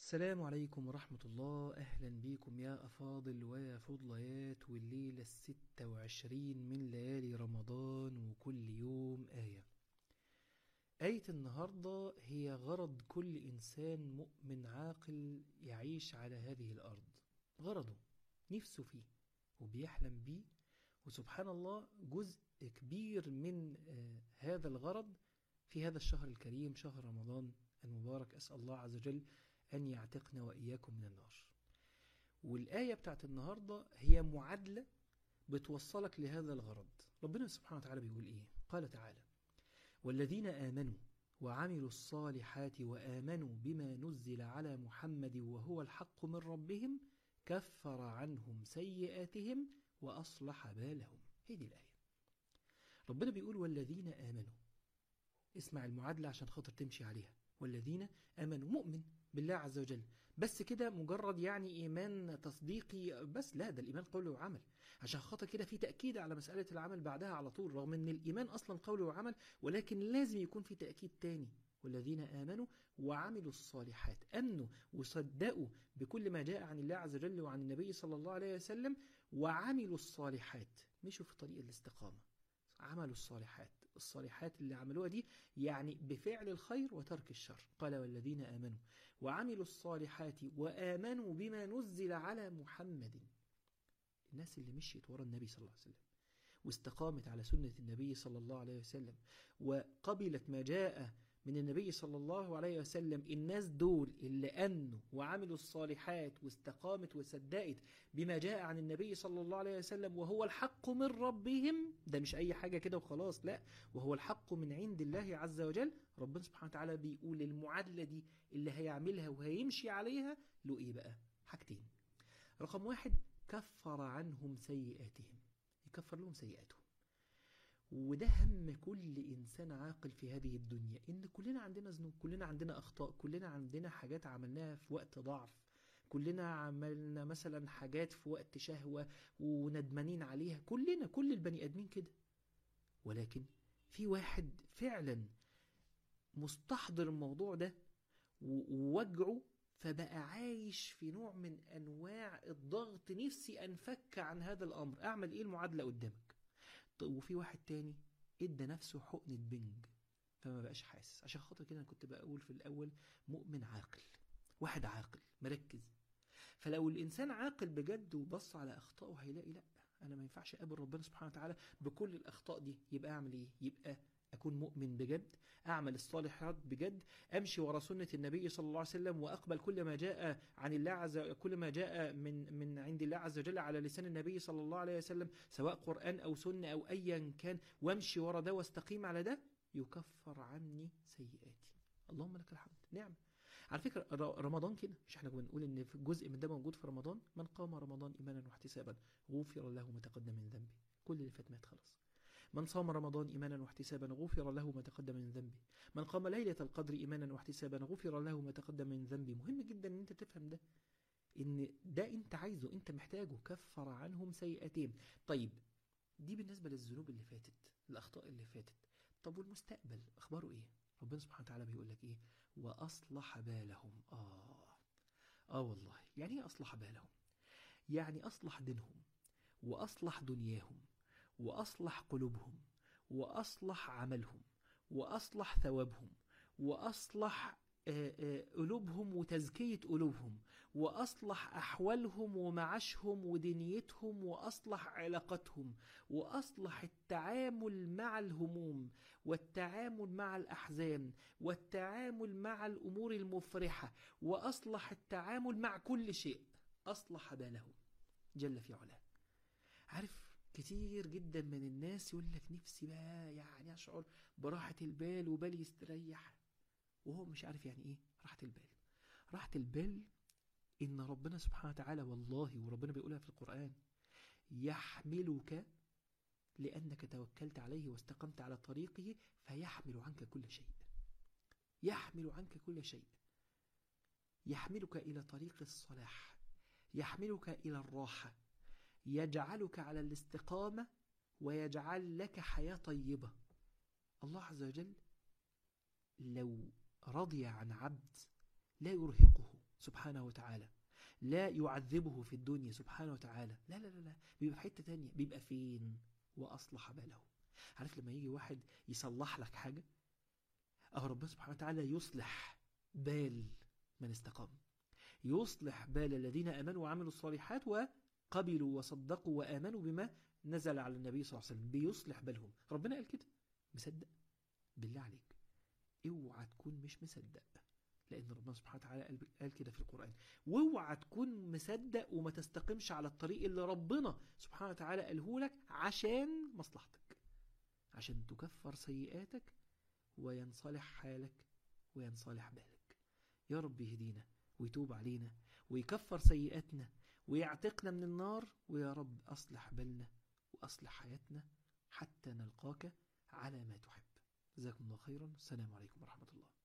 السلام عليكم ورحمة الله أهلا بكم يا أفاضل ويا فضليات والليلة الستة وعشرين من ليالي رمضان وكل يوم آية آية النهاردة هي غرض كل إنسان مؤمن عاقل يعيش على هذه الأرض غرضه نفسه فيه وبيحلم بيه وسبحان الله جزء كبير من آه، هذا الغرض في هذا الشهر الكريم شهر رمضان المبارك أسأل الله عز وجل أن يعتقنا وإياكم من النار والآية بتاعت النهاردة هي معادلة بتوصلك لهذا الغرض ربنا سبحانه وتعالى بيقول إيه قال تعالى والذين آمنوا وعملوا الصالحات وآمنوا بما نزل على محمد وهو الحق من ربهم كفر عنهم سيئاتهم وأصلح بالهم هي دي الآية ربنا بيقول والذين آمنوا اسمع المعادلة عشان خاطر تمشي عليها والذين آمنوا مؤمن بالله عز وجل بس كده مجرد يعني إيمان تصديقي بس لا ده الإيمان قول وعمل عشان خاطر كده في تأكيد على مسألة العمل بعدها على طول رغم أن الإيمان أصلا قول وعمل ولكن لازم يكون في تأكيد تاني والذين آمنوا وعملوا الصالحات أمنوا وصدقوا بكل ما جاء عن الله عز وجل وعن النبي صلى الله عليه وسلم وعملوا الصالحات مشوا في طريق الاستقامة عملوا الصالحات الصالحات اللي عملوها دي يعني بفعل الخير وترك الشر قال والذين آمنوا وعملوا الصالحات وآمنوا بما نزل على محمد الناس اللي مشيت ورا النبي صلى الله عليه وسلم واستقامت على سنة النبي صلى الله عليه وسلم وقبلت ما جاء من النبي صلى الله عليه وسلم الناس دول اللي أمنوا وعملوا الصالحات واستقامت وصدقت بما جاء عن النبي صلى الله عليه وسلم وهو الحق من ربهم ده مش أي حاجة كده وخلاص لا وهو الحق من عند الله عز وجل ربنا سبحانه وتعالى بيقول المعادلة دي اللي هيعملها وهيمشي عليها له إيه بقى حاجتين رقم واحد كفر عنهم سيئاتهم يكفر لهم سيئاتهم وده هم كل إنسان عاقل في هذه الدنيا إن كلنا عندنا ذنوب كلنا عندنا أخطاء كلنا عندنا حاجات عملناها في وقت ضعف كلنا عملنا مثلا حاجات في وقت شهوة وندمانين عليها كلنا كل البني آدمين كده ولكن في واحد فعلا مستحضر الموضوع ده ووجعه فبقى عايش في نوع من أنواع الضغط نفسي أنفك عن هذا الأمر أعمل إيه المعادلة قدامك وفي واحد تاني ادى نفسه حقنة بنج فما بقاش حاسس عشان خاطر كده انا كنت بقول في الاول مؤمن عاقل واحد عاقل مركز فلو الانسان عاقل بجد وبص على اخطائه هيلاقي لا انا ما ينفعش اقابل ربنا سبحانه وتعالى بكل الاخطاء دي يبقى اعمل ايه يبقى أكون مؤمن بجد أعمل الصالحات بجد أمشي ورا سنة النبي صلى الله عليه وسلم وأقبل كل ما جاء عن الله عز كل ما جاء من من عند الله عز وجل على لسان النبي صلى الله عليه وسلم سواء قرآن أو سنة أو أيا كان وأمشي ورا ده واستقيم على ده يكفر عني سيئاتي اللهم لك الحمد نعم على فكرة رمضان كده مش احنا بنقول ان في جزء من ده موجود في رمضان من قام رمضان ايمانا واحتسابا غفر له ما تقدم من ذنبه كل اللي فات مات خلاص من صام رمضان إيمانا واحتسابا غفر له ما تقدم من ذنبه من قام ليلة القدر إيمانا واحتسابا غفر له ما تقدم من ذنبه مهم جدا ان انت تفهم ده ان ده انت عايزه انت محتاجه كفر عنهم سيئاتهم طيب دي بالنسبة للذنوب اللي فاتت الأخطاء اللي فاتت طب والمستقبل أخباره إيه ربنا سبحانه وتعالى بيقول لك إيه وأصلح بالهم آه آه والله يعني إيه أصلح بالهم يعني أصلح دينهم وأصلح دنياهم وأصلح قلوبهم وأصلح عملهم وأصلح ثوابهم وأصلح قلوبهم وتزكية قلوبهم وأصلح أحوالهم ومعاشهم ودنيتهم وأصلح علاقتهم وأصلح التعامل مع الهموم والتعامل مع الأحزان والتعامل مع الأمور المفرحة وأصلح التعامل مع كل شيء أصلح بالهم جل في علاه عارف كتير جدا من الناس يقول لك نفسي بقى يعني أشعر براحة البال وبالي يستريح وهو مش عارف يعني ايه راحة البال راحة البال ان ربنا سبحانه وتعالى والله وربنا بيقولها في القرآن يحملك لأنك توكلت عليه واستقمت على طريقه فيحمل عنك كل شيء يحمل عنك كل شيء يحملك إلى طريق الصلاح يحملك إلى الراحة يجعلك على الاستقامة ويجعل لك حياة طيبة الله عز وجل لو رضي عن عبد لا يرهقه سبحانه وتعالى لا يعذبه في الدنيا سبحانه وتعالى لا لا لا لا بيبقى في حتة تانية بيبقى فين وأصلح باله عارف لما يجي واحد يصلح لك حاجة أهو ربنا سبحانه وتعالى يصلح بال من استقام يصلح بال الذين آمنوا وعملوا الصالحات وقبلوا وصدقوا وآمنوا بما نزل على النبي صلى الله عليه وسلم بيصلح بالهم ربنا قال كده مصدق بالله عليك اوعى تكون مش مصدق لأن ربنا سبحانه وتعالى قال- قال كده في القرآن واوعى تكون مصدق وما تستقمش على الطريق اللي ربنا سبحانه وتعالى قاله لك عشان مصلحتك عشان تكفر سيئاتك وينصلح حالك وينصلح بالك يا رب يهدينا ويتوب علينا ويكفر سيئاتنا ويعتقنا من النار ويا رب أصلح بالنا وأصلح حياتنا حتى نلقاك على ما تحب جزاكم الله خيرا السلام عليكم ورحمة الله